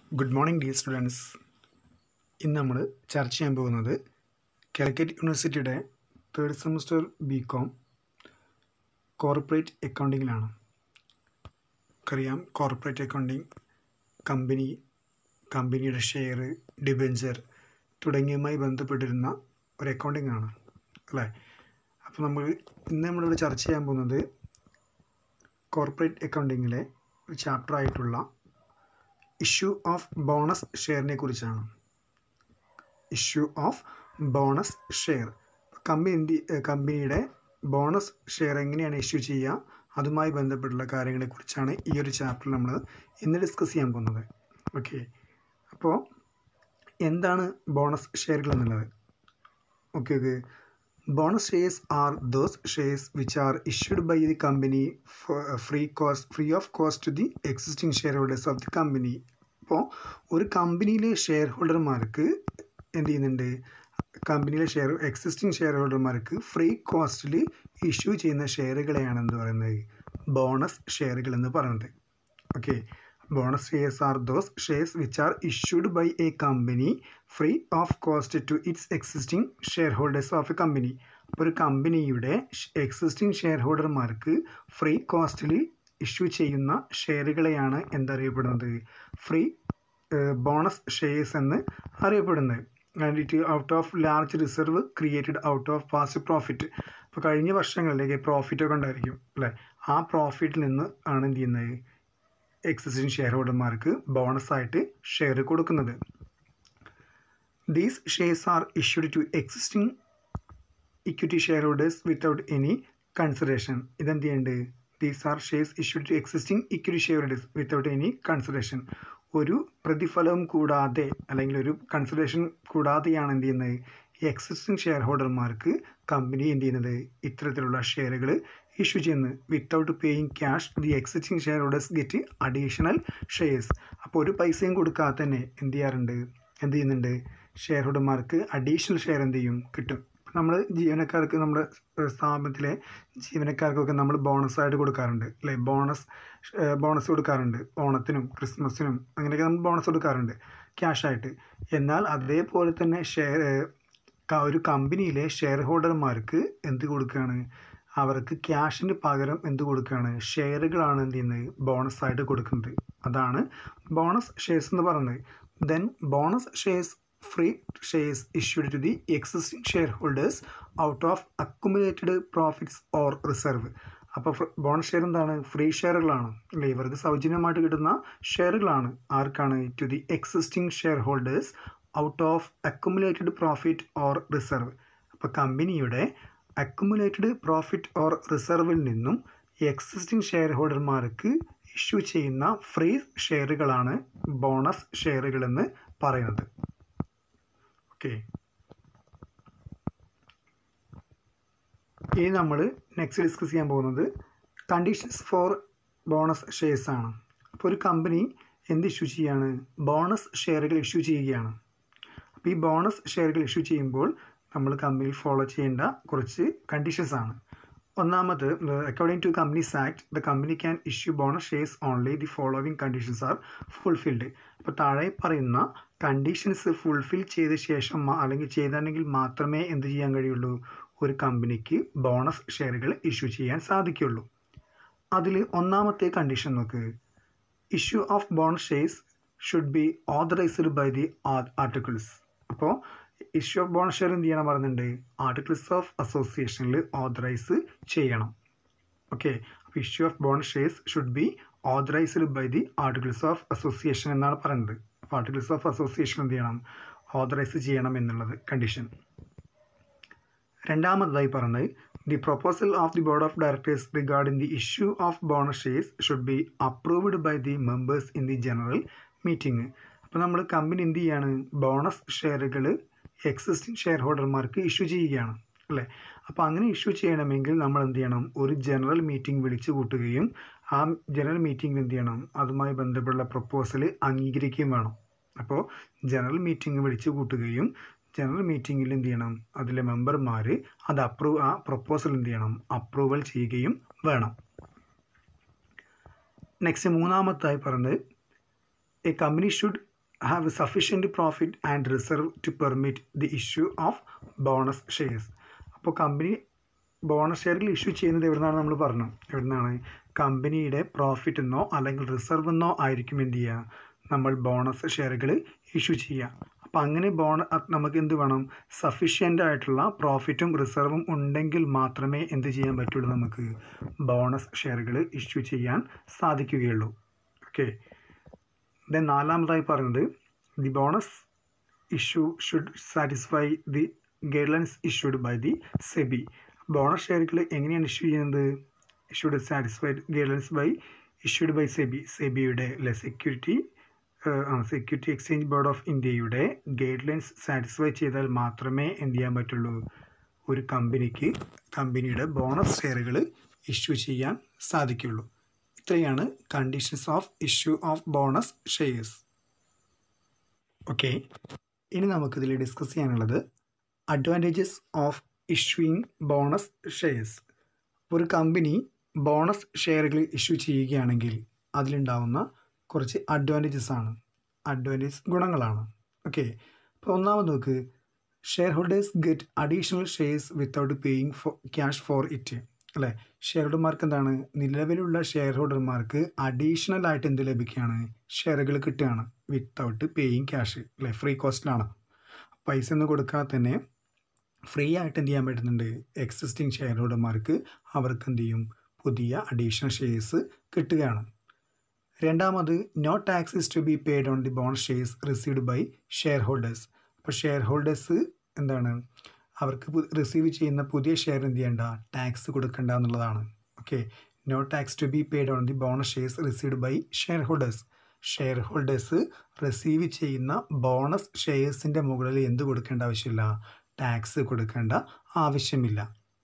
good morning dear students ഇന്ന് നമ്മൾ ചർച്ച ചെയ്യാൻ പോകുന്നത് കാലിക്കറ്റ് യൂണിവേഴ്സിറ്റിയുടെ third semester B com corporate അക്കൗണ്ടിങ്ങിലാണ് നമുക്കറിയാം കോർപ്പറേറ്റ് അക്കൗണ്ടിങ് കമ്പനി കമ്പനിയുടെ ഷെയർ ഡിബെഞ്ചർ തുടങ്ങിയവുമായി ബന്ധപ്പെട്ടിരുന്ന ഒരു അക്കൗണ്ടിങ് ആണ് അല്ലേ അപ്പോൾ നമ്മൾ ഇന്ന് നമ്മളിവിടെ ചർച്ച ചെയ്യാൻ പോകുന്നത് കോർപ്പറേറ്റ് അക്കൗണ്ടിങ്ങിലെ ഒരു ചാപ്റ്റർ ആയിട്ടുള്ള ഇഷ്യൂ ഓഫ് ബോണസ് ഷെയറിനെ കുറിച്ചാണ് issue of bonus share company കമ്പനിയുടെ ബോണസ് ഷെയർ എങ്ങനെയാണ് ഇഷ്യൂ ചെയ്യുക അതുമായി ബന്ധപ്പെട്ടുള്ള കാര്യങ്ങളെക്കുറിച്ചാണ് ഈ ഒരു ചാപ്റ്ററിൽ നമ്മൾ ഇന്ന് ഡിസ്കസ് ചെയ്യാൻ പോകുന്നത് ഓക്കെ അപ്പോൾ എന്താണ് ബോണസ് ഷെയറുകൾ എന്നുള്ളത് okay okay bonus shares are those shares which are issued by the company free cost free of cost to the existing shareholders of the company അപ്പോൾ ഒരു കമ്പനിയിലെ ഷെയർ ഹോൾഡർമാർക്ക് എന്ത് ചെയ്യുന്നുണ്ട് കമ്പനിയിലെ ഷെയർ എക്സിസ്റ്റിംഗ് ഷെയർ ഹോൾഡർമാർക്ക് ഫ്രീ കോസ്റ്റിൽ issue ചെയ്യുന്ന ഷെയറുകളെയാണ് എന്ത് പറയുന്നത് ബോണസ് ഷെയറുകൾ എന്ന് പറയുന്നത് okay bonus shares are those shares which are issued by a company free of cost to it's existing shareholders of a company ഒരു കമ്പനിയുടെ എക്സിസ്റ്റിംഗ് ഷെയർ ഹോൾഡർമാർക്ക് ഫ്രീ കോസ്റ്റിൽ ഇഷ്യൂ ചെയ്യുന്ന ഷെയറുകളെയാണ് എന്തറിയപ്പെടുന്നത് ഫ്രീ ബോണസ് ഷെയർസ് എന്ന് അറിയപ്പെടുന്നത് and it out of large reserve created out of past profit ഇപ്പോൾ കഴിഞ്ഞ വർഷങ്ങളിലേക്ക് പ്രോഫിറ്റ് ഒക്കെ ഉണ്ടായിരിക്കും അല്ലേ ആ പ്രോഫിറ്റിൽ നിന്ന് ആണ് എന്ത് ചെയ്യുന്നത് എക്സിസ്റ്റിംഗ് ഷെയർ ഹോൾഡർമാർക്ക് ബോണസ് ആയിട്ട് ഷെയർ കൊടുക്കുന്നത് these shares are issued to existing equity shareholders without any consideration ഇതെന്ത് ചെയ്യുന്നുണ്ട് these are shares issued to existing equity shareholders without any consideration ഒരു പ്രതിഫലവും കൂടാതെ അല്ലെങ്കിൽ ഒരു കൺസിഡറേഷൻ കൂടാതെയാണ് എന്ത് ചെയ്യുന്നത് ഈ എക്സിസ്റ്റിംഗ് ഷെയർ ഹോൾഡർമാർക്ക് കമ്പനി എന്ത് ചെയ്യുന്നത് ഇത്തരത്തിലുള്ള ഷെയറുകൾ ഇഷ്യൂ ചെയ്യുന്നത് without paying cash the existing shareholders get additional shares അപ്പോൾ ഒരു പൈസയും കൊടുക്കാതെ തന്നെ എന്ത് ചെയ്യാറുണ്ട് എന്ത് ചെയ്യുന്നുണ്ട് ഷെയർ ഹോൾഡർമാർക്ക് അഡീഷണൽ ഷെയർ എന്ത് ചെയ്യും കിട്ടും നമ്മൾ ജീവനക്കാർക്ക് നമ്മുടെ സ്ഥാപനത്തിലെ ജീവനക്കാർക്കൊക്കെ നമ്മൾ ബോണസ് ആയിട്ട് കൊടുക്കാറുണ്ട് അല്ലേ ബോണസ് ബോണസ് കൊടുക്കാറുണ്ട് ഓണത്തിനും ക്രിസ്മസിനും അങ്ങനെയൊക്കെ നമ്മൾ ബോണസ് കൊടുക്കാറുണ്ട് ക്യാഷായിട്ട് എന്നാൽ അതേപോലെ തന്നെ ഷെയർ ഒരു കമ്പനിയിലെ ഷെയർ ഹോൾഡർമാർക്ക് എന്ത് കൊടുക്കുകയാണ് അവർക്ക് ക്യാഷിന് പകരം എന്ത് കൊടുക്കുകയാണ് ഷെയറുകളാണ് എന്ത് ചെയ്യുന്നത് ബോണസ് ആയിട്ട് കൊടുക്കുന്നത് അതാണ് ബോണസ് ഷെയർസ് എന്ന് പറയുന്നത് then bonus shares free shares issued to the existing shareholders out of accumulated profits or reserve അപ്പോൾ ബോണസ് ഷെയർ എന്താണ് ഫ്രീ ഷെയറുകളാണ് അല്ലേ ഇവർക്ക് സൗജന്യമായിട്ട് കിട്ടുന്ന ഷെയറുകളാണ് ആർക്കാണ് to the existing shareholders out of accumulated profit or reserve അപ്പോൾ കമ്പനിയുടെ അക്കുമുലേറ്റഡ് പ്രോഫിറ്റ് ഓർ റിസർവിൽ നിന്നും എക്സിസ്റ്റിംഗ് ഷെയർ ഹോൾഡർമാർക്ക് ഇഷ്യൂ ചെയ്യുന്ന ഫ്രീ ഷെയറുകളാണ് ബോണസ് ഷെയറുകളെന്ന് പറയുന്നത് ഓക്കെ ഇനി നമ്മൾ നെക്സ്റ്റ് ഡിസ്കസ് ചെയ്യാൻ പോകുന്നത് കണ്ടീഷൻസ് ഫോർ ബോണസ് ഷെയർസ് ആണ് അപ്പോൾ ഒരു കമ്പനി എന്ത് ഇഷ്യൂ ചെയ്യാണ് ബോണസ് ഷെയറുകൾ ഇഷ്യൂ ചെയ്യുകയാണ് അപ്പോൾ ഈ ബോണസ് ഷെയറുകൾ ഇഷ്യൂ ചെയ്യുമ്പോൾ നമ്മൾ കമ്പനിയിൽ ഫോളോ ചെയ്യേണ്ട കുറച്ച് കണ്ടീഷൻസ് ആണ് ഒന്നാമത് according to companies act the company can issue bonus shares only the following conditions are fulfilled അപ്പോൾ താഴെ പറയുന്ന കണ്ടീഷൻസ് ഫുൾഫിൽ ചെയ്ത ശേഷം അല്ലെങ്കിൽ ചെയ്തിട്ടുണ്ടെങ്കിൽ മാത്രമേ എന്ത് ചെയ്യാൻ കഴിയുള്ളൂ ഒരു കമ്പനിക്ക് ബോണസ് ഷെയറുകൾ ഇഷ്യൂ ചെയ്യാൻ സാധിക്കുള്ളൂ അതിൽ ഒന്നാമത്തെ കണ്ടീഷൻ നോക്ക് issue of bonus shares should be authorised by the articles അപ്പോൾ ഇഷ്യൂ ഓഫ് ബോണസ് ഷെയർ എന്ത് ചെയ്യണം പറയുന്നുണ്ട് ആർട്ടിക്കിൾസ് ഓഫ് അസോസിയേഷനിൽ ഓതറൈസ് ചെയ്യണം ഓക്കെ അപ്പോൾ issue of bonus shares should be authorised by the articles of association എന്നാണ് പറയുന്നത് അപ്പോൾ ആർട്ടിക്കിൾസ് ഓഫ് അസോസിയേഷൻ എന്ത് ചെയ്യണം ഓതറൈസ് ചെയ്യണം എന്നുള്ളത് കണ്ടീഷൻ രണ്ടാമതായി പറഞ്ഞത് the proposal of the board of directors regarding the issue of bonus shares should be approved by the members in the general meeting അപ്പോൾ നമ്മൾ കമ്പനി എന്ത് ചെയ്യാണ് ബോണസ് ഷെയറുകൾ എക്സിസ്റ്റിംഗ് ഷെയർ ഹോൾഡർമാർക്ക് ഇഷ്യൂ ചെയ്യുകയാണ് അല്ലേ അപ്പോൾ അങ്ങനെ ഇഷ്യൂ ചെയ്യണമെങ്കിൽ നമ്മൾ എന്ത് ചെയ്യണം ഒരു ജനറൽ മീറ്റിംഗ് വിളിച്ചു കൂട്ടുകയും ആ ജനറൽ മീറ്റിംഗിൽ എന്ത് ചെയ്യണം അതുമായി ബന്ധപ്പെട്ടുള്ള പ്രപ്പോസൽ അംഗീകരിക്കുകയും വേണം അപ്പോൾ ജനറൽ മീറ്റിംഗ് വിളിച്ചു കൂട്ടുകയും ജനറൽ മീറ്റിങ്ങിൽ എന്ത് ചെയ്യണം അതിലെ മെമ്പർമാർ അത് അപ്രൂവ് ആ പ്രപ്പോസൽ എന്ത് ചെയ്യണം അപ്രൂവൽ ചെയ്യുകയും വേണം നെക്സ്റ്റ് മൂന്നാമത്തായി പറഞ്ഞത് a company should have sufficient profit and reserve to permit the issue of bonus shares അപ്പോൾ കമ്പനി ബോണസ് ഷെയറിൽ ഇഷ്യൂ ചെയ്യുന്നത് എവിടുന്നാണ് നമ്മൾ പറഞ്ഞു എവിടുന്നാണ് കമ്പനിയുടെ പ്രോഫിറ്റ് എന്നോ അല്ലെങ്കിൽ റിസർവ് എന്നോ ആയിരിക്കും എന്ത് ചെയ്യുക നമ്മൾ ബോണസ് ഷെയറുകൾ ഇഷ്യൂ ചെയ്യുക അപ്പോൾ അങ്ങനെ ബോണ നമുക്ക് എന്ത് വേണം സഫീഷ്യൻ്റ് ആയിട്ടുള്ള പ്രോഫിറ്റും റിസർവും ഉണ്ടെങ്കിൽ മാത്രമേ എന്ത് ചെയ്യാൻ പറ്റുള്ളൂ നമുക്ക് ബോണസ് ഷെയറുകൾ ഇഷ്യൂ ചെയ്യാൻ സാധിക്കുകയുള്ളൂ ഓക്കെ ദെൻ നാലാമതായി പറയുന്നത് the bonus issue should satisfy the guidelines issued by the SEBI bonus ഷെയറുകൾ എങ്ങനെയാണ് ഇഷ്യൂ ചെയ്യുന്നത് issued satisfied guidelines by issued by SEBI സെബിയുടെ അല്ലെ security security exchange board of ഇന്ത്യയുടെ ഗൈഡ് ലൈൻസ് സാറ്റിസ്ഫൈ ചെയ്താൽ മാത്രമേ എന്ത് ചെയ്യാൻ പറ്റുള്ളൂ ഒരു കമ്പനിക്ക് കമ്പനിയുടെ ബോണസ് ഷെയറുകൾ ഇഷ്യൂ ചെയ്യാൻ സാധിക്കുള്ളൂ ഇത്രയാണ് conditions of issue of bonus shares okay ഇനി നമുക്കിതിൽ ഡിസ്കസ് ചെയ്യാനുള്ളത് advantages of issuing bonus shares ഒരു കമ്പനി ബോണസ് ഷെയറുകൾ ഇഷ്യൂ ചെയ്യുകയാണെങ്കിൽ അതിലുണ്ടാവുന്ന കുറച്ച് അഡ്വാൻറ്റേജസ് ആണ് അഡ്വാൻറ്റേജ് ഗുണങ്ങളാണ് ഓക്കെ അപ്പോൾ ഒന്നാമത് നോക്ക് shareholders get additional shares without paying for cash for it അല്ലേ ഷെയർ ഹോൾഡർമാർക്ക് എന്താണ് നിലവിലുള്ള ഷെയർ ഹോൾഡർമാർക്ക് അഡീഷണൽ ആയിട്ട് എന്ത് ലഭിക്കുകയാണ് ഷെയറുകൾ കിട്ടുകയാണ് വിത്തൗട്ട് പേയിങ് ക്യാഷ് അല്ലേ ഫ്രീ കോസ്റ്റിലാണ് പൈസ ഒന്നും കൊടുക്കാതെ തന്നെ ഫ്രീ ആയിട്ട് എന്ത് ചെയ്യാൻ പറ്റുന്നുണ്ട് എക്സിസ്റ്റിംഗ് ഷെയർ ഹോൾഡർമാർക്ക് അവർക്ക് എന്ത് ചെയ്യും പുതിയ അഡീഷണൽ ഷെയർസ് കിട്ടുകയാണ് രണ്ടാമത് no tax is to be paid on the bonus shares received by shareholders അപ്പോൾ ഷെയർ ഹോൾഡേഴ്സ് എന്താണ് അവർക്ക് റിസീവ് ചെയ്യുന്ന പുതിയ ഷെയർ എന്ത് ചെയ്യേണ്ട ടാക്സ് കൊടുക്കേണ്ട എന്നുള്ളതാണ് okay no tax to be paid on the bonus shares received by shareholders shareholders receive ചെയ്യുന്ന ബോണസ് ഷെയർസിൻ്റെ മുകളിൽ എന്ത് കൊടുക്കേണ്ട ആവശ്യമില്ല ടാക്സ് കൊടുക്കേണ്ട ആവശ്യമില്ല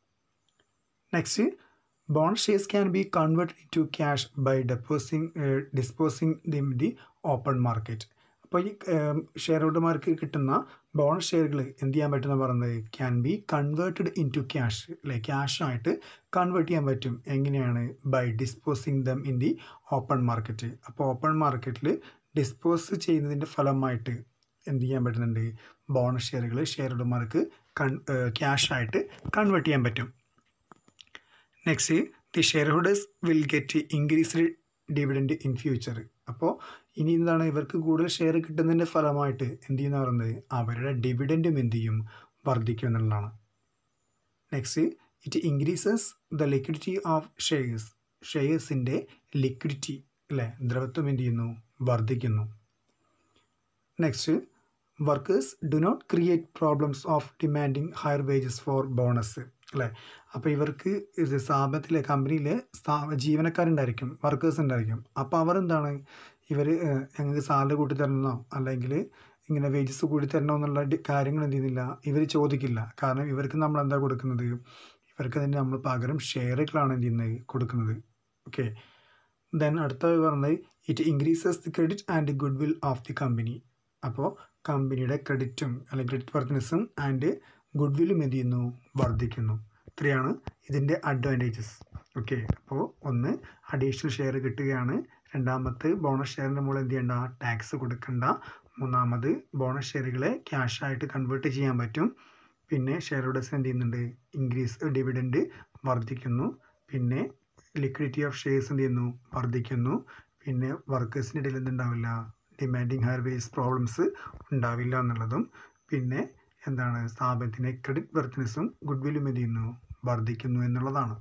next bond shares can be convert to cash by deposing disposing them the open market അപ്പോൾ ഈ ഷെയർ ഹോൾഡർമാർക്ക് കിട്ടുന്ന ബോണസ് ഷെയറുകൾ എന്ത് ചെയ്യാൻ പറ്റുന്ന പറയുന്നത് can be converted into cash അല്ലെ ക്യാഷായിട്ട് കൺവേർട്ട് ചെയ്യാൻ പറ്റും എങ്ങനെയാണ് by disposing them in the open market അപ്പോൾ ഓപ്പൺ മാർക്കറ്റിൽ ഡിസ്പോസ് ചെയ്യുന്നതിൻ്റെ ഫലമായിട്ട് എന്ത് ചെയ്യാൻ പറ്റുന്നുണ്ട് ബോണസ് ഷെയറുകൾ ഷെയർ ഹോൾഡർമാർക്ക് കൺ ക്യാഷായിട്ട് കൺവേർട്ട് ചെയ്യാൻ പറ്റും next the share holders will get increased dividend in future അപ്പോൾ ഇനി എന്താണ് ഇവർക്ക് കൂടുതൽ ഷെയർ കിട്ടുന്നതിൻ്റെ ഫലമായിട്ട് എന്ത് ചെയ്യുന്ന പറയുന്നത് അവരുടെ ഡിവിഡൻറ്റും എന്ത് ചെയ്യും വർദ്ധിക്കും എന്നുള്ളതാണ് next it increases the liquidity of shares ഷെയർസിൻ്റെ ലിക്വിഡിറ്റി അല്ലേ ദ്രവത്വം എന്ത് ചെയ്യുന്നു വർദ്ധിക്കുന്നു next workers do not create problems of demanding higher wages for bonus അല്ലേ അപ്പോൾ ഇവർക്ക് ഇത് സ്ഥാപനത്തിലെ കമ്പനിയിലെ സ്ഥാ ജീവനക്കാരുണ്ടായിരിക്കും വർക്കേഴ്സ് ഉണ്ടായിരിക്കും അപ്പോൾ അവർ എന്താണ് ഇവർ ഞങ്ങൾക്ക് സാലറി കൂട്ടി തരണമെന്നോ അല്ലെങ്കിൽ ഇങ്ങനെ വേജസ് കൂടി തരണോ എന്നുള്ള കാര്യങ്ങൾ എന്ത് ചെയ്യുന്നില്ല ഇവർ ചോദിക്കില്ല കാരണം ഇവർക്ക് നമ്മൾ എന്താ കൊടുക്കുന്നത് ഇവർക്ക് തന്നെ നമ്മൾ പകരം ഷെയറുകളാണ് എന്ത് ചെയ്യുന്നത് കൊടുക്കുന്നത് ഓക്കെ ദെൻ അടുത്ത പറഞ്ഞത് it increases the credit and goodwill of the company അപ്പോൾ കമ്പനിയുടെ ക്രെഡിറ്റും അല്ലെങ്കിൽ ക്രെഡിറ്റ് വർത്തിനെസ്സും ആൻഡ് ഗുഡ് വില്ലും എന്ത് ചെയ്യുന്നു വർദ്ധിക്കുന്നു ഇത്രയാണ് ഇതിൻ്റെ അഡ്വാൻറ്റേജസ് ഓക്കെ അപ്പോൾ ഒന്ന് അഡീഷണൽ ഷെയർ കിട്ടുകയാണ് രണ്ടാമത്തെ ബോണസ് ഷെയറിൻ്റെ മുകളിൽ എന്ത് ചെയ്യണ്ട ടാക്സ് കൊടുക്കണ്ട മൂന്നാമത് ബോണസ് ഷെയറുകളെ ക്യാഷായിട്ട് കൺവേർട്ട് ചെയ്യാൻ പറ്റും പിന്നെ ഷെയർ ഹോൾഡേഴ്സ് എന്ത് ചെയ്യുന്നുണ്ട് ഇൻക്രീസ് ഡിവിഡൻഡ് വർദ്ധിക്കുന്നു പിന്നെ ലിക്വിഡിറ്റി ഓഫ് ഷെയർസ് എന്ത് ചെയ്യുന്നു വർദ്ധിക്കുന്നു പിന്നെ വർക്കേഴ്സിൻ്റെ ഇടയിൽ എന്തുണ്ടാവില്ല ഡിമാൻഡിങ് ഹയർ വേസ് പ്രോബ്ലംസ് ഉണ്ടാവില്ല എന്നുള്ളതും പിന്നെ എന്താണ് സ്ഥാപനത്തിൻ്റെ ക്രെഡിറ്റ് വെർത്തിനെസ്സും ഗുഡ് വില്ലും എന്ത് ചെയ്യുന്നു വർദ്ധിക്കുന്നു എന്നുള്ളതാണ്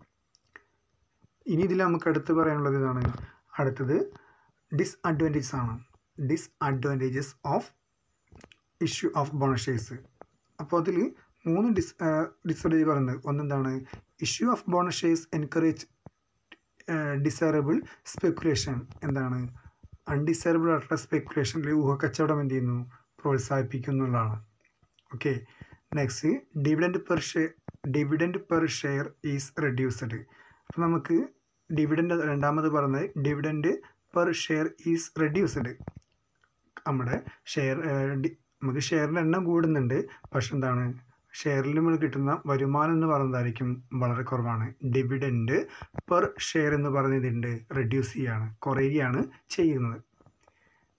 ഇനി ഇതിൽ നമുക്ക് അടുത്ത് പറയാനുള്ളത് ഇതാണ് അടുത്തത് ഡിസ്അഡ്വാൻറ്റേജസ് ആണ് disadvantages of issue of bonus shares അപ്പോൾ അതിൽ മൂന്ന് ഡിസ് ഡിസ്അഡ്വാൻറ്റേജ് പറയുന്നത് ഒന്നെന്താണ് issue of bonus shares encourage desirable speculation എന്താണ് അൺഡിസൈറബിൾ ആയിട്ടുള്ള സ്പെക്കുലേഷനിൽ ഊഹക്കച്ചവടം എന്ത് ചെയ്യുന്നു പ്രോത്സാഹിപ്പിക്കുന്നുള്ളതാണ് okay next dividend per share dividend per share is reduced അപ്പോൾ നമുക്ക് ഡിവിഡൻഡ് രണ്ടാമത് പറഞ്ഞത് dividend per share is reduced നമ്മുടെ ഷെയർ നമുക്ക് ഷെയറിൻ്റെ എണ്ണം കൂടുന്നുണ്ട് പക്ഷെ എന്താണ് ഷെയറിൽ നമ്മൾ കിട്ടുന്ന വരുമാനം എന്ന് പറയുന്നതായിരിക്കും വളരെ കുറവാണ് ഡിവിഡൻഡ് പെർ ഷെയർ എന്ന് പറയുന്നതുണ്ട് റെഡ്യൂസ് ചെയ്യാണ് കുറയുകയാണ് ചെയ്യുന്നത്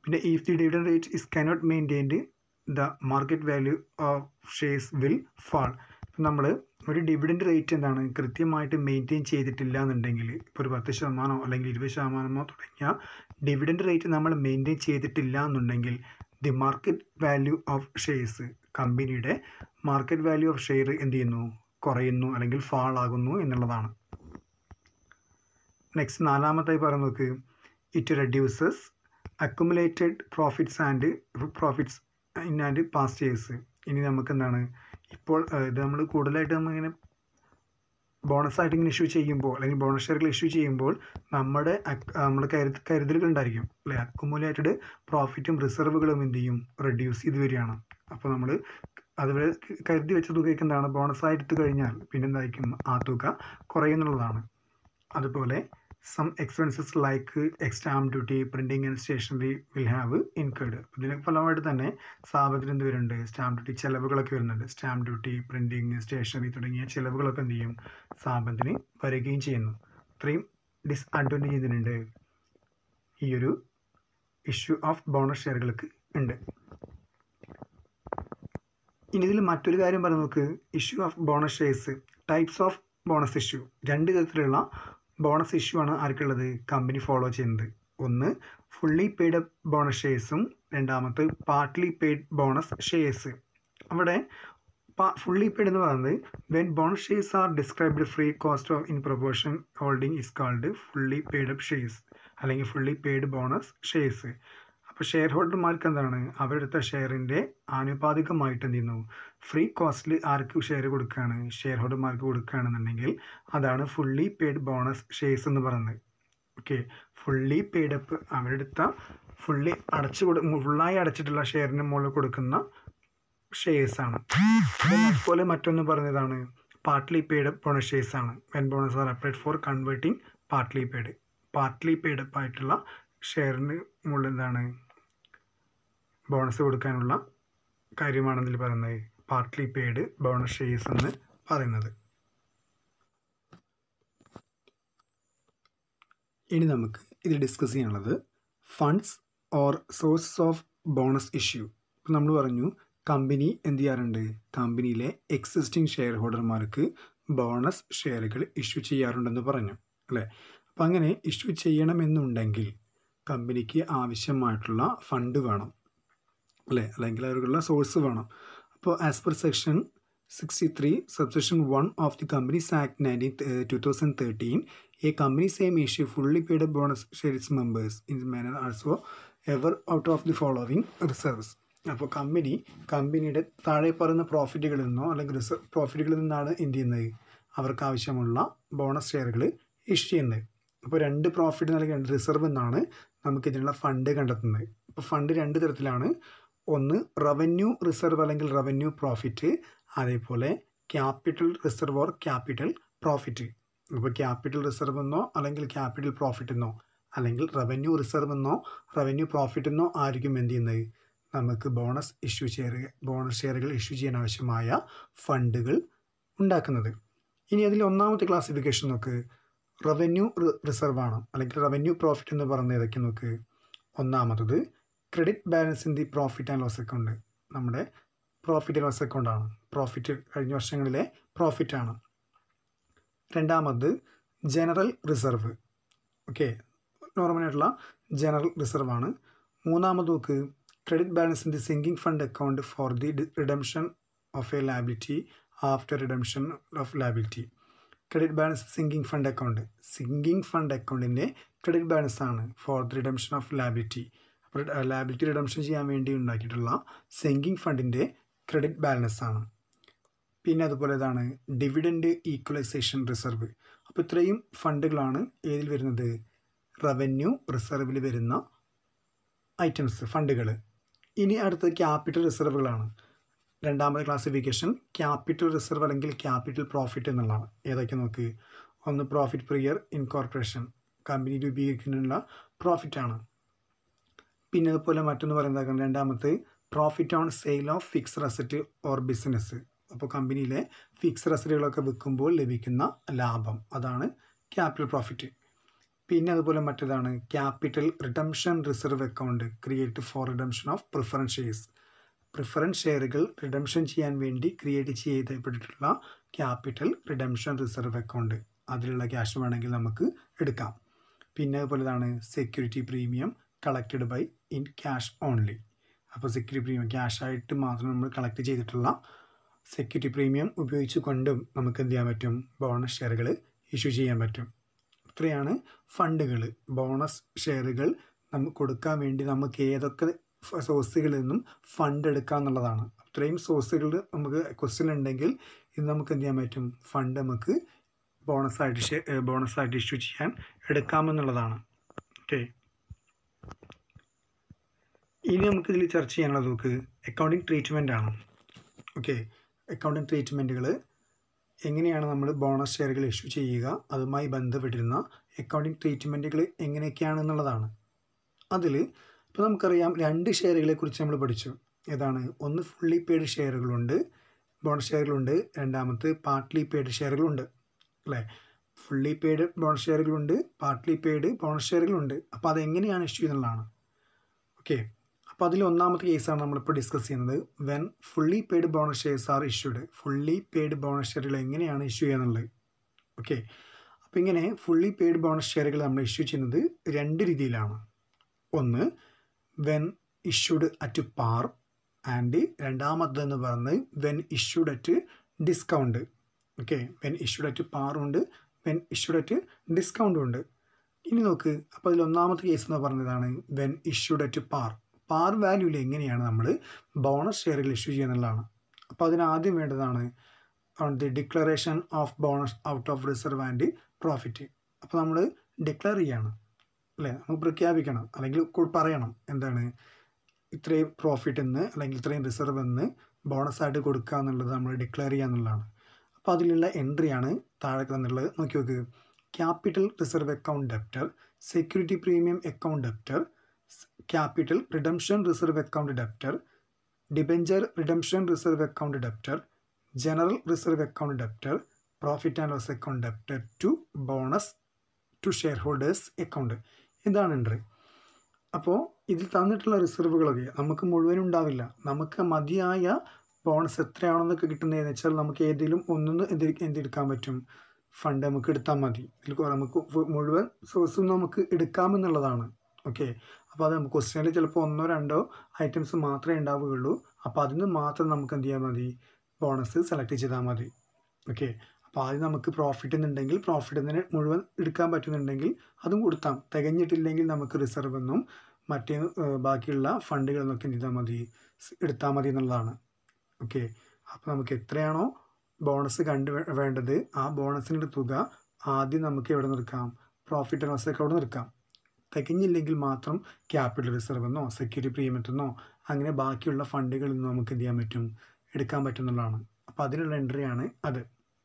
പിന്നെ if the dividend rate is cannot maintained the market value of shares will fall നമ്മൾ ഒരു ഡിവിഡൻഡ് റേറ്റ് എന്താണ് കൃത്യമായിട്ട് മെയിൻറ്റെയിൻ ചെയ്തിട്ടില്ല എന്നുണ്ടെങ്കിൽ ഇപ്പോൾ ഒരു പത്ത് ശതമാനമോ അല്ലെങ്കിൽ ഇരുപത് ശതമാനമോ തുടങ്ങിയ ഡിവിഡൻഡ് റേറ്റ് നമ്മൾ മെയിൻറ്റെയിൻ ചെയ്തിട്ടില്ല എന്നുണ്ടെങ്കിൽ the market value of shares കമ്പനിയുടെ മാർക്കറ്റ് വാല്യൂ ഓഫ് ഷെയർ എന്ത് ചെയ്യുന്നു കുറയുന്നു അല്ലെങ്കിൽ ഫാൾ ആകുന്നു എന്നുള്ളതാണ് നെക്സ്റ്റ് നാലാമത്തായി പറഞ്ഞു നോക്ക് it reduces accumulated profits and profits in and past years ഇനി നമുക്ക് എന്താണ് ഇപ്പോൾ ഇത് നമ്മൾ കൂടുതലായിട്ട് നമ്മളിങ്ങനെ ബോണസ് ആയിട്ട് ഇങ്ങനെ ഇഷ്യൂ ചെയ്യുമ്പോൾ അല്ലെങ്കിൽ ബോണസ് ഷെയറുകൾ ഇഷ്യൂ ചെയ്യുമ്പോൾ നമ്മുടെ നമ്മുടെ കരുത കരുതലുകൾ ഉണ്ടായിരിക്കും അല്ലേ അക്കുമുലേറ്റഡ് പ്രോഫിറ്റും റിസർവുകളും എന്ത് ചെയ്യും റെഡ്യൂസ് ചെയ്ത് വരികയാണ് അപ്പോൾ നമ്മൾ അതുവരെ കരുതി വെച്ച തുകയ്ക്ക് എന്താണ് ബോണസ് ആയിട്ട് എടുത്തു കഴിഞ്ഞാൽ പിന്നെ എന്തായിരിക്കും ആ തുക കുറയുന്നുള്ളതാണ് അതുപോലെ some expenses like stamp duty printing and stationery will have incurred ഇതിന് ഫലമായിട്ട് തന്നെ സ്ഥാപനത്തിന് എന്ത് വരുന്നുണ്ട് സ്റ്റാമ്പ് ഡ്യൂട്ടി ചിലവുകളൊക്കെ വരുന്നുണ്ട് സ്റ്റാമ്പ് ഡ്യൂട്ടി പ്രിൻറ്റിങ് സ്റ്റേഷനറി തുടങ്ങിയ ചിലവുകളൊക്കെ എന്ത് ചെയ്യും സ്ഥാപനത്തിന് വരികയും ചെയ്യുന്നു ഇത്രയും ഡിസ്അഡ്വാൻറ്റേജ് ഇതിനുണ്ട് ഈ ഒരു ഇഷ്യൂ ഓഫ് ബോണസ് ഷെയറുകൾക്ക് ഉണ്ട് ഇനി ഇതിൽ മറ്റൊരു കാര്യം പറഞ്ഞു നോക്ക് issue of bonus shares types of bonus issue രണ്ട് തരത്തിലുള്ള ബോണസ് ഇഷ്യൂ ആണ് ആർക്കുള്ളത് കമ്പനി ഫോളോ ചെയ്യുന്നത് ഒന്ന് ഫുള്ളി പെയ്ഡ് ബോണസ് ഷെയർസും രണ്ടാമത്തെ പാർട്ട്ലി പെയ്ഡ് ബോണസ് ഷെയർസ് അവിടെ ഫുള്ളി പെയ്ഡ് എന്ന് പറയുന്നത് when bonus shares are described free cost of in proportion holding is called fully paid up shares അല്ലെങ്കിൽ ഫുള്ളി പെയ്ഡ് ബോണസ് ഷെയർസ് അപ്പോൾ share ഹോൾഡർമാർക്ക് എന്താണ് അവരെടുത്ത ഷെയറിൻ്റെ ആനുപാതികമായിട്ട് എന്ത് ചെയ്യുന്നു ഫ്രീ കോസ്റ്റിൽ ആർക്ക് ഷെയർ കൊടുക്കുകയാണ് ഷെയർ ഹോൾഡർമാർക്ക് കൊടുക്കുകയാണെന്നുണ്ടെങ്കിൽ അതാണ് ഫുള്ളി പെയ്ഡ് ബോണസ് ഷെയർസ് എന്ന് പറയുന്നത് ഓക്കെ ഫുള്ളി പെയ്ഡ് അപ്പ് അവരെടുത്ത ഫുള്ളി അടച്ചു കൊടു ഫുള്ളായി അടച്ചിട്ടുള്ള ഷെയറിന് മുകളിൽ കൊടുക്കുന്ന ഷെയർസ് ആണ് അതുപോലെ മറ്റൊന്ന് പറഞ്ഞതാണ് പാർട്ട്ലി പെയ്ഡ് ബോണസ് ഷെയർസ് ആണ് when bonus are applied for converting partly paid partly paid up ആയിട്ടുള്ള ഷെയറിന് മുകളിൽ എന്താണ് ബോണസ് കൊടുക്കാനുള്ള കാര്യമാണ് ഇതിൽ പറയുന്നത് പാർട്ട്ലി പെയ്ഡ് ബോണസ് ഷെയർസ് എന്ന് പറയുന്നത് ഇനി നമുക്ക് ഇത് ഡിസ്കസ് ചെയ്യാനുള്ളത് funds or sources of bonus issue ഇപ്പം നമ്മൾ പറഞ്ഞു കമ്പനി എന്ത് ചെയ്യാറുണ്ട് കമ്പനിയിലെ എക്സിസ്റ്റിംഗ് ഷെയർ ഹോൾഡർമാർക്ക് ബോണസ് ഷെയറുകൾ ഇഷ്യൂ ചെയ്യാറുണ്ടെന്ന് പറഞ്ഞു അല്ലേ അപ്പം അങ്ങനെ ഇഷ്യൂ ചെയ്യണമെന്നുണ്ടെങ്കിൽ കമ്പനിക്ക് ആവശ്യമായിട്ടുള്ള ഫണ്ട് വേണം അല്ലേ അല്ലെങ്കിൽ അവർക്കുള്ള സോഴ്സ് വേണം അപ്പോൾ as per section sixty three subsection one of the companies act nineteen two thousand thirteen a company same issue fully paid bonus shares members in manner also ever out of the following reserves അപ്പോൾ company കമ്പനിയുടെ താഴെ പറയുന്ന പ്രോഫിറ്റുകളിൽ നിന്നോ അല്ലെങ്കിൽ reserve പ്രോഫിറ്റുകളിൽ നിന്നാണ് എന്ത് ചെയ്യുന്നത് അവർക്ക് ആവശ്യമുള്ള ബോണസ് ഷെയറുകൾ ഇഷ്യൂ ചെയ്യുന്നത് അപ്പോൾ രണ്ട് പ്രോഫിറ്റ് നൽകി റിസർവ് എന്നാണ് നമുക്ക് ഇതിനുള്ള ഫണ്ട് കണ്ടെത്തുന്നത് അപ്പോൾ ഫണ്ട് രണ്ട് തരത്തിലാണ് ഒന്ന് റവന്യൂ റിസർവ് അല്ലെങ്കിൽ റവന്യൂ പ്രോഫിറ്റ് അതേപോലെ capital reserve or capital profit ഇപ്പോൾ ക്യാപിറ്റൽ റിസർവ് എന്നോ അല്ലെങ്കിൽ ക്യാപിറ്റൽ പ്രോഫിറ്റ് എന്നോ അല്ലെങ്കിൽ റവന്യൂ റിസർവ് എന്നോ റവന്യൂ പ്രോഫിറ്റ് എന്നോ ആയിരിക്കും എന്ത് ചെയ്യുന്നത് നമുക്ക് ബോണസ് ഇഷ്യൂ ഷെയർ ബോണസ് ഷെയറുകൾ ഇഷ്യൂ ചെയ്യാൻ ആവശ്യമായ ഫണ്ടുകൾ ഉണ്ടാക്കുന്നത് ഇനി അതിൽ ഒന്നാമത്തെ ക്ലാസിഫിക്കേഷൻ നോക്ക് റവന്യൂ റിസർവ് ആണ് അല്ലെങ്കിൽ റവന്യൂ പ്രോഫിറ്റ് എന്ന് പറയുന്നത് ഏതൊക്കെ നോക്ക് ഒന്നാമത്തത് credit balance in the profit and loss account നമ്മുടെ പ്രോഫിറ്റ് ആൻഡ് ലോസ് അക്കൗണ്ട് ആണ് പ്രോഫിറ്റ് കഴിഞ്ഞ വർഷങ്ങളിലെ പ്രോഫിറ്റ് ആണ് രണ്ടാമത് ജനറൽ റിസർവ് ഓക്കെ നോർമലായിട്ടുള്ള ജനറൽ റിസർവ് ആണ് മൂന്നാമത് നോക്ക് credit balance in the sinking fund account for the redemption of a liability after redemption of liability credit balance sinking fund account sinking fund അക്കൗണ്ടിൻ്റെ credit balance ആണ് for the redemption of liability അപ്പോൾ liability redemption ചെയ്യാൻ വേണ്ടി ഉണ്ടാക്കിയിട്ടുള്ള sinking ഫണ്ടിൻ്റെ credit balance ആണ് പിന്നെ അതുപോലെ ഇതാണ് ഡിവിഡൻഡ് ഈക്വലൈസേഷൻ റിസർവ് അപ്പോൾ ഇത്രയും ഫണ്ടുകളാണ് ഏതിൽ വരുന്നത് റവന്യൂ റിസർവിൽ വരുന്ന ഐറ്റംസ് ഫണ്ടുകൾ ഇനി അടുത്തത് ക്യാപിറ്റൽ റിസർവുകളാണ് രണ്ടാമത്തെ ക്ലാസിഫിക്കേഷൻ ക്യാപിറ്റൽ റിസർവ് അല്ലെങ്കിൽ ക്യാപിറ്റൽ പ്രോഫിറ്റ് എന്നുള്ളതാണ് ഏതൊക്കെ നോക്ക് ഒന്ന് profit per year incorporation company രൂപീകരിക്കുന്നതിനുള്ള പ്രോഫിറ്റാണ് പിന്നെ അതുപോലെ മറ്റൊന്ന് പറയുന്നത് രണ്ടാമത്തെ profit on sale of fixed asset or business അപ്പോൾ കമ്പനിയിലെ ഫിക്സ്ഡ് അസറ്റുകളൊക്കെ വിൽക്കുമ്പോൾ ലഭിക്കുന്ന ലാഭം അതാണ് ക്യാപിറ്റൽ പ്രോഫിറ്റ് പിന്നെ അതുപോലെ മറ്റേതാണ് capital redemption reserve account create for redemption of preference shares preference ഷെയറുകൾ റിഡംഷൻ ചെയ്യാൻ വേണ്ടി ക്രിയേറ്റ് ചെയ്യപ്പെട്ടിട്ടുള്ള ക്യാപിറ്റൽ റിഡംഷൻ റിസർവ് അക്കൗണ്ട് അതിലുള്ള ക്യാഷ് വേണമെങ്കിൽ നമുക്ക് എടുക്കാം പിന്നെ അതുപോലെ ഇതാണ് security premium collected by in cash only അപ്പോൾ സെക്യൂരിറ്റി പ്രീമിയം ക്യാഷ് ആയിട്ട് മാത്രം നമ്മൾ കളക്ട് ചെയ്തിട്ടുള്ള സെക്യൂരിറ്റി പ്രീമിയം ഉപയോഗിച്ച് കൊണ്ടും നമുക്ക് എന്ത് ചെയ്യാൻ പറ്റും ബോണസ് ഷെയറുകൾ ഇഷ്യൂ ചെയ്യാൻ പറ്റും ഇത്രയാണ് ഫണ്ടുകൾ ബോണസ് ഷെയറുകൾ നമുക്ക് കൊടുക്കാൻ വേണ്ടി നമുക്ക് ഏതൊക്കെ സോഴ്സുകളിൽ നിന്നും ഫണ്ട് എടുക്കുക എന്നുള്ളതാണ് ഇത്രയും സോഴ്സുകൾ നമുക്ക് ക്വസ്റ്റ്യൻ ഉണ്ടെങ്കിൽ ഇത് നമുക്ക് എന്ത് ചെയ്യാൻ പറ്റും ഫണ്ട് നമുക്ക് ബോണസായിട്ട് ബോണസായിട്ട് ഇഷ്യൂ ചെയ്യാൻ എടുക്കാമെന്നുള്ളതാണ് ഓക്കെ ഇനി നമുക്ക് ഇതിൽ ചർച്ച ചെയ്യാനുള്ളത് നമുക്ക് അക്കൗണ്ടിങ് ട്രീറ്റ്മെൻ്റ് ആണ് ഓക്കെ അക്കൗണ്ടിങ് ട്രീറ്റ്മെൻറ്റുകൾ എങ്ങനെയാണ് നമ്മൾ ബോണസ് ഷെയറുകൾ ഇഷ്യൂ ചെയ്യുക അതുമായി ബന്ധപ്പെട്ടിരുന്ന അക്കൗണ്ടിങ് ട്രീറ്റ്മെൻറ്റുകൾ എങ്ങനെയൊക്കെയാണെന്നുള്ളതാണ് അതിൽ ഇപ്പോൾ നമുക്കറിയാം രണ്ട് ഷെയറുകളെ കുറിച്ച് നമ്മൾ പഠിച്ചു ഏതാണ് ഒന്ന് ഫുള്ളി പെയ്ഡ് ഷെയറുകളുണ്ട് ബോണസ് ഷെയറുകളുണ്ട് രണ്ടാമത്തെ പാർട്ട്ലി പെയ്ഡ് ഷെയറുകളുണ്ട് അല്ലേ ഫുള്ളി പെയ്ഡ് ബോണസ് ഷെയറുകളുണ്ട് പാർട്ട്ലി പെയ്ഡ് ബോണസ് ഷെയറുകളുണ്ട് അപ്പോൾ അതെങ്ങനെയാണ് ഇഷ്യൂ ചെയ്യുന്നതാണ് ഓക്കെ അപ്പോൾ അതിൽ ഒന്നാമത്തെ കേസാണ് നമ്മളിപ്പോൾ ഡിസ്കസ് ചെയ്യുന്നത് when fully paid bonus shares are issued fully paid bonus ഷെയറുകൾ എങ്ങനെയാണ് ഇഷ്യൂ ചെയ്യുന്നുള്ളത് ഓക്കെ അപ്പോൾ ഇങ്ങനെ ഫുള്ളി പെയ്ഡ് ബോണസ് ഷെയറുകൾ നമ്മൾ ഇഷ്യൂ ചെയ്യുന്നത് രണ്ട് രീതിയിലാണ് ഒന്ന് when issued at par and രണ്ടാമത്തെന്ന് പറയുന്നത് when issued at discount okay when issued at പാറും ഉണ്ട് വെൻ ഇഷ്യൂഡ് അറ്റ് ഡിസ്കൗണ്ടും ഉണ്ട് ഇനി നോക്ക് അപ്പോൾ അതിൽ ഒന്നാമത്തെ കേസ് എന്ന് പറഞ്ഞതാണ് when issued at par par വാല്യൂവിൽ എങ്ങനെയാണ് നമ്മൾ ബോണസ് ഷെയറുകൾ ഇഷ്യൂ ചെയ്യുന്നുള്ളതാണ് അപ്പോൾ അതിന് ആദ്യം വേണ്ടതാണ് on the declaration of bonus out of reserve and profit അപ്പോൾ നമ്മൾ ഡിക്ലെയർ ചെയ്യാണ് അല്ലേ നമുക്ക് പ്രഖ്യാപിക്കണം അല്ലെങ്കിൽ പറയണം എന്താണ് ഇത്രയും പ്രോഫിറ്റ് എന്ന് അല്ലെങ്കിൽ ഇത്രയും റിസർവ് എന്ന് ബോണസായിട്ട് കൊടുക്കുക എന്നുള്ളത് നമ്മൾ ഡിക്ലെയർ ചെയ്യുക എന്നുള്ളതാണ് അപ്പോൾ അതിലുള്ള എൻട്രിയാണ് താഴെ തന്നുള്ളത് നോക്കി നോക്ക് capital reserve account debtor security premium account debtor capital redemption reserve account debtor debenture redemption reserve account debtor general reserve account debtor profit and loss account debtor to bonus to share holders account ഇതാണ് entry അപ്പോൾ ഇതിൽ തന്നിട്ടുള്ള റിസർവുകളൊക്കെ നമുക്ക് മുഴുവൻ ഉണ്ടാവില്ല നമുക്ക് മതിയായ bonus എത്രയാണെന്നൊക്കെ കിട്ടുന്നതെന്ന് വെച്ചാൽ നമുക്ക് ഏതെങ്കിലും ഒന്നൊന്ന് എന്ത് എന്തെടുക്കാൻ പറ്റും ഫണ്ട് നമുക്ക് എടുത്താൽ മതി ഇതിൽ നമുക്ക് മുഴുവൻ സോഴ്സും നമുക്ക് എടുക്കാമെന്നുള്ളതാണ് ഓക്കെ അപ്പോൾ അത് നമുക്ക് ക്വസ്റ്റ്യനിൽ ചിലപ്പോൾ ഒന്നോ രണ്ടോ ഐറ്റംസ് മാത്രമേ ഉണ്ടാവുകയുള്ളൂ അപ്പോൾ അതിന് മാത്രം നമുക്ക് എന്ത് ചെയ്യാൻ മതി ബോണസ് സെലക്ട് ചെയ്താൽ മതി ഓക്കെ അപ്പോൾ ആദ്യം നമുക്ക് പ്രോഫിറ്റ് എന്നുണ്ടെങ്കിൽ പ്രോഫിറ്റ് എന്നതിന് മുഴുവൻ എടുക്കാൻ പറ്റുന്നുണ്ടെങ്കിൽ അതും കൊടുത്താം തികഞ്ഞിട്ടില്ലെങ്കിൽ നമുക്ക് റിസർവ് എന്നും മറ്റേ ബാക്കിയുള്ള ഫണ്ടുകൾ എന്നൊക്കെ എന്ത് ചെയ്താൽ മതി എടുത്താൽ മതി എന്നുള്ളതാണ് ഓക്കെ അപ്പോൾ നമുക്ക് എത്രയാണോ ബോണസ് കണ്ടു വേണ്ടത് ആ ബോണസിൻ്റെ തുക ആദ്യം നമുക്ക് എവിടെ നിർക്കാം പ്രോഫിറ്റ് ആൻഡ് ലോസ് അക്കൗണ്ട് നിർക്കാം തികഞ്ഞില്ലെങ്കിൽ മാത്രം ക്യാപിറ്റൽ റിസർവ് എന്നോ സെക്യൂരിറ്റി പ്രീമിയറ്റ് എന്നോ അങ്ങനെ ബാക്കിയുള്ള ഫണ്ടുകളിൽ നിന്ന് നമുക്ക് എന്ത് ചെയ്യാൻ പറ്റും എടുക്കാൻ പറ്റുന്നതാണ് അപ്പോൾ അതിനുള്ള എൻട്രിയാണ് അത്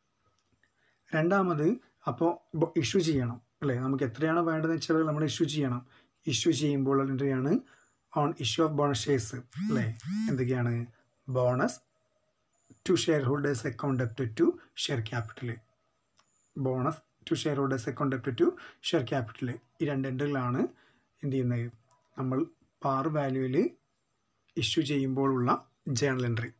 രണ്ടാമത് അപ്പോൾ ഇഷ്യൂ ചെയ്യണം അല്ലേ നമുക്ക് എത്രയാണോ വേണ്ടതെന്ന് വെച്ചാൽ നമ്മൾ ഇഷ്യൂ ചെയ്യണം ഇഷ്യൂ ചെയ്യുമ്പോൾ എൻട്രിയാണ് on issue of bonus shares അല്ലേ എന്തൊക്കെയാണ് bonus to share holders account ഡെപ്റ്റ് to share capital bonus to share holders account ഡെപ്റ്റ് to share capital ഈ രണ്ട് എൻട്രികളാണ് എന്ത് ചെയ്യുന്നത് നമ്മൾ പാർ വാല്യൂവിൽ ഇഷ്യൂ ചെയ്യുമ്പോഴുള്ള ജേണൽ എൻട്രി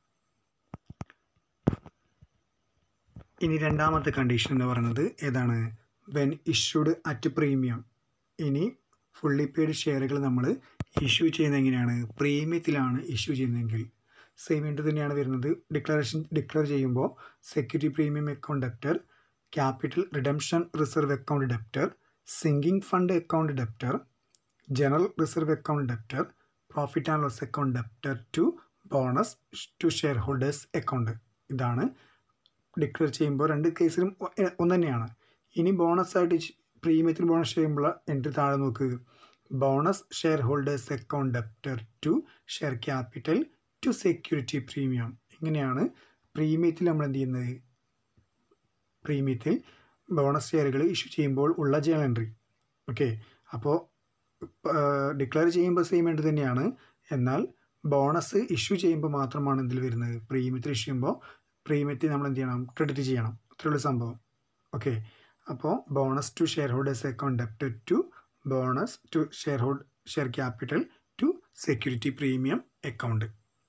ഇനി രണ്ടാമത്തെ കണ്ടീഷൻ എന്ന് പറയുന്നത് ഏതാണ് വെൻ ഇഷ്യൂഡ് അറ്റ് പ്രീമിയം ഇനി ഫുള്ളി പെയ്ഡ് ഷെയറുകൾ നമ്മൾ ഇഷ്യൂ ചെയ്യുന്നത് എങ്ങനെയാണ് പ്രീമിയത്തിലാണ് ഇഷ്യൂ ചെയ്യുന്നതെങ്കിൽ സെയിം എൻട്രി തന്നെയാണ് വരുന്നത് ഡിക്ലറേഷൻ ഡിക്ലെയർ ചെയ്യുമ്പോൾ security premium account debtor capital redemption reserve account debtor sinking fund account debtor general reserve account debtor profit and loss account debtor to bonus to share holders account ഇതാണ് declare ചെയ്യുമ്പോൾ രണ്ട് കേസിലും ഒന്ന് തന്നെയാണ് ഇനി bonus ആയിട്ട് പ്രീമിയത്തിൽ bonus ചെയ്യുമ്പോൾ entry താഴെ നോക്ക് bonus share holders account debtor to share capital to security premium ഇങ്ങനെയാണ് പ്രീമിയത്തിൽ നമ്മൾ എന്ത് ചെയ്യുന്നത് പ്രീമിയത്തിൽ ബോണസ് ഷെയറുകൾ ഇഷ്യൂ ചെയ്യുമ്പോൾ ഉള്ള ജേണൽ എൻട്രി ഓക്കെ അപ്പോൾ ഡിക്ലെയർ ചെയ്യുമ്പോൾ സെയിം എൻട്രി തന്നെയാണ് എന്നാൽ ബോണസ് ഇഷ്യൂ ചെയ്യുമ്പോൾ മാത്രമാണ് എന്തിൽ വരുന്നത് പ്രീമിയത്തിൽ ഇഷ്യൂ ചെയ്യുമ്പോൾ പ്രീമിയത്തിൽ നമ്മൾ എന്ത് ചെയ്യണം ക്രെഡിറ്റ് ചെയ്യണം അത്രയുള്ള സംഭവം ഓക്കെ അപ്പോൾ bonus to share holders account debited to bonus to share hold share capital to security premium account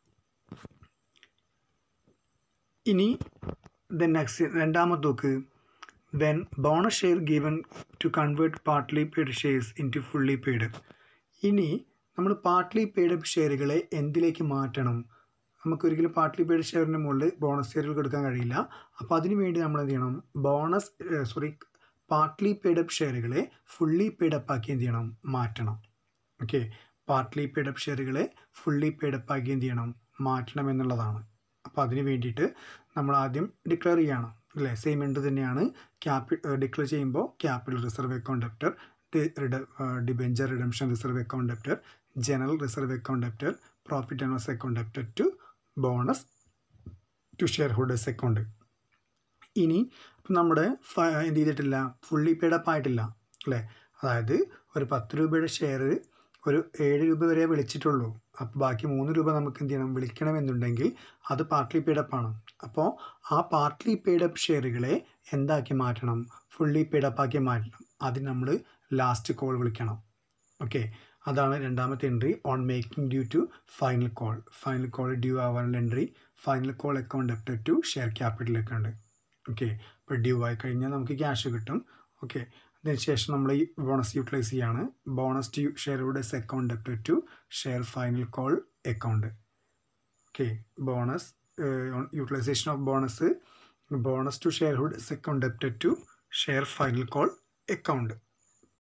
ഇനി ദ നെക്സ്റ്റ് രണ്ടാമത്തെ നോക്ക് when bonus share given to convert partly paid shares into fully paid ഇനി നമ്മൾ partly paid ഷെയറുകളെ എന്തിലേക്ക് മാറ്റണം നമുക്ക് ഒരിക്കലും partly paid ഷെയറിന് മുകളിൽ bonus ഷെയറുകൾ കൊടുക്കാൻ കഴിയില്ല അപ്പോൾ അതിന് വേണ്ടി നമ്മൾ എന്ത് ചെയ്യണം bonus sorry partly paid up ഷെയറുകളെ ഫുള്ളി പെയ്ഡ് അപ്പ് ആക്കി എന്ത് ചെയ്യണം മാറ്റണം ഓക്കെ പാർട്ട്ലി പെയ്ഡ് അപ്പ് ഷെയറുകളെ ഫുള്ളി പെയ്ഡ് അപ്പ് ആക്കി എന്ത് ചെയ്യണം മാറ്റണം എന്നുള്ളതാണ് അപ്പോൾ അതിന് വേണ്ടിയിട്ട് നമ്മൾ ആദ്യം ഡിക്ലെയർ ചെയ്യണം അല്ലേ സെയിം ഉണ്ട് തന്നെയാണ് ക്യാപി ഡിക്ലെയർ ചെയ്യുമ്പോൾ capital reserve account debtor debenture redemption reserve account debtor general reserve account debtor profit and loss account debtor to bonus to share holders account ഇനി ഇപ്പം നമ്മുടെ എന്ത് ചെയ്തിട്ടില്ല ഫുള്ളി പേഡപ്പ് ആയിട്ടില്ല അല്ലേ അതായത് ഒരു പത്ത് രൂപയുടെ ഷെയർ ഒരു ഏഴ് രൂപ വരെ വിളിച്ചിട്ടുള്ളൂ അപ്പോൾ ബാക്കി മൂന്ന് രൂപ നമുക്ക് എന്ത് ചെയ്യണം വിളിക്കണമെന്നുണ്ടെങ്കിൽ അത് പാർട്ട്ലി പേഡപ്പ് ആണ് അപ്പോൾ ആ പാർട്ട്ലി പേഡപ്പ് ഷെയറുകളെ എന്താക്കി മാറ്റണം ഫുള്ളി പേഡപ്പ് ആക്കി മാറ്റണം അതിന് നമ്മൾ ലാസ്റ്റ് കോൾ വിളിക്കണം ഓക്കെ അതാണ് രണ്ടാമത്തെ entry on making due to final call final call due ആവാനുള്ള entry final call account debtor to share capital account okay ഇപ്പോൾ ഡ്യൂ ആയി കഴിഞ്ഞാൽ നമുക്ക് ക്യാഷ് കിട്ടും ഓക്കെ അതിനുശേഷം നമ്മൾ ഈ ബോണസ് യൂട്ടിലൈസ് ചെയ്യാണ് bonus to share holders account debtor to share final call account okay bonus utilisation of bonus bonus to share holders account debtor to share final call account